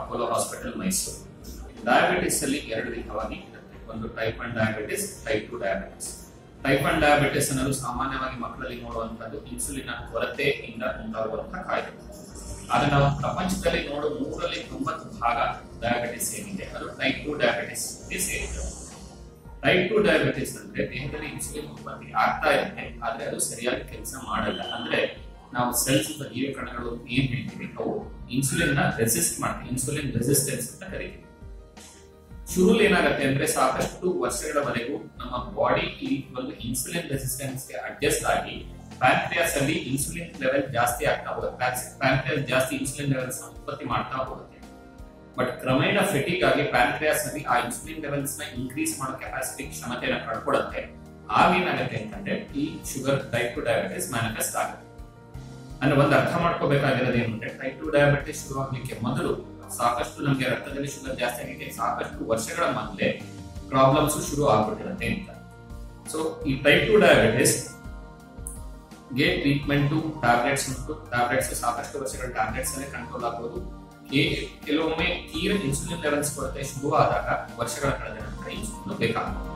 Apollo hospital Mysuru diabetes ಅಲ್ಲಿ ಎರಡು ವಿಧವಾಗಿ ಇರುತ್ತೆ ಒಂದು type one diabetes type two diabetes type one diabetes ಅನ್ನೋದು ಸಾಮಾನ್ಯವಾಗಿ ಮಕ್ಕಳಲ್ಲಿ ನೋಡುವಂತದ್ದು ಇನ್ಸುಲಿನ್ ಕೊರತೆಯಿಂದ ಉಂಟಾಗುವಂತಹ ಕಾಯಿಲೆ ಆದ್ರೆ ನಾವು ಪ್ರಪಂಚದಲ್ಲಿ ನೋಡುವ ಮೂರಲ್ಲಿ ತೊಂಬತ್ತು ಭಾಗ ಡಯಾಬಿಟಿಸ್ ಏನಿದೆ ಅದು ಟೈಪ್ ಟು ಡಯಾಬಿಟಿಸ್ ಸೇರಿದೆ ಟೈಪ್ ಟು ಡಯಾಬಿಟಿಸ್ ಅಂದ್ರೆ ದೇಹದಲ್ಲಿ ಇನ್ಸುಲಿನ್ ಉತ್ಪತ್ತಿ ಆಗ್ತಾ ಇರುತ್ತೆ ಆದ್ರೆ ಅದು ಸರಿಯಾಗಿ ಕೆಲಸ ಮಾಡಲ್ಲ ಅಂದ್ರೆ ನಾವು ಸೆಲ್ಸ್ ಜೀವ ಕಣಗಳು ಏನ್ ಹೇಳ್ತೀವಿ ಅವು ಇನ್ಸುಲಿನ್ ನ ರೆಸಿಸ್ಟ್ ಮಾಡ್ತೀವಿ ಇನ್ಸುಲಿನ್ ರೆಸಿಸ್ಟೆನ್ಸ್ ಅಂತ ಕರಿತೀವಿ ಶುರುಲಿ ಏನಾಗುತ್ತೆ ಅಂದ್ರೆ ಸಾಕಷ್ಟು ವರ್ಷಗಳವರೆಗೂ ನಮ್ಮ ಬಾಡಿ ಈ ಒಂದು ಇನ್ಸುಲಿನ್ ರೆಸಿಸ್ಟೆನ್ಸ್ ಗೆ ಅಡ್ಜಸ್ಟ್ ಆಗಿ ಪ್ಯಾಂಕ್ರಿಯಾಸ್ ಅಲ್ಲಿ ಇನ್ಸುಲಿನ್ ಲೆವೆಲ್ ಜಾಸ್ತಿ ಆಗ್ತಾ ಹೋಗುತ್ತೆ ಪ್ಯಾಂಕ್ರಿಯಾಸ್ ಜಾಸ್ತಿ ಇನ್ಸುಲಿನ್ ಲೆವೆಲ್ಸ್ ಉತ್ಪತ್ತಿ ಮಾಡ್ತಾ ಹೋಗುತ್ತೆ ಬಟ್ ಕ್ರಮೇಣ ಫೆಟಿಕ್ ಆಗಿ ಪ್ಯಾಂಕ್ರಿಯಾಸ್ ನಲ್ಲಿ ಆ ಇನ್ಸುಲಿನ್ ಲೆವೆಲ್ಸ್ ನ ಇನ್ಕ್ರೀಸ್ ಮಾಡೋ ಕೆಪಾಸಿಟಿ ಕ್ಷಮತೆಯನ್ನು ಕಳ್ಕೊಡುತ್ತೆ ಆಗೇನಾಗುತ್ತೆ ಅಂತಂದ್ರೆ ಈ sugar type two diabetes manifest ಆಗುತ್ತೆ ಅಂದ್ರೆ ಒಂದು ಅರ್ಥ ಮಾಡ್ಕೋಬೇಕಾಗಿರೋದು ಏನಂದ್ರೆ ಟೈಪ್ ಟು ಡಯಾಬಿಟಿಸ್ ಶುರುವಾಗ್ಲಿಕ್ಕೆ ಮೊದಲು ಸಾಕಷ್ಟು ನಮಗೆ ರಕ್ತದಲ್ಲಿ ಶುಗರ್ ಜಾಸ್ತಿ ಆಗಿದೆ ಸಾಕಷ್ಟು ವರ್ಷಗಳ ಮೊದಲೇ ಪ್ರಾಬ್ಲಮ್ಸ್ ಶುರು ಆಗ್ಬಿಟ್ಟಿರುತ್ತೆ ಅಂತ ಸೊ ಈ ಟೈಪ್ ಟು ಡಯಾಬಿಟಿಸ್ ಗೆ ಟ್ರೀಟ್ಮೆಂಟ್ ಟ್ಯಾಬ್ಲೆಟ್ಸ್ ಉಂಟು ಟ್ಯಾಬ್ಲೆಟ್ಸ್ ಸಾಕಷ್ಟು ವರ್ಷಗಳ ಟ್ಯಾಬ್ಲೆಟ್ಸ್ ಅಲ್ಲೇ ಕಂಟ್ರೋಲ್ ಆಗ್ಬೋದು ಕೆಲವೊಮ್ಮೆ ತೀರ ಇನ್ಸುಲಿನ್ ಲೆವೆಲ್ಸ್ ಕೊರತೆ ಶುರುವಾದಾಗ ವರ್ಷಗಳ ಕಳೆದ ನಂತರ ಇನ್ಸುಲಿನ್ ಬೇಕಾಗಬಹುದು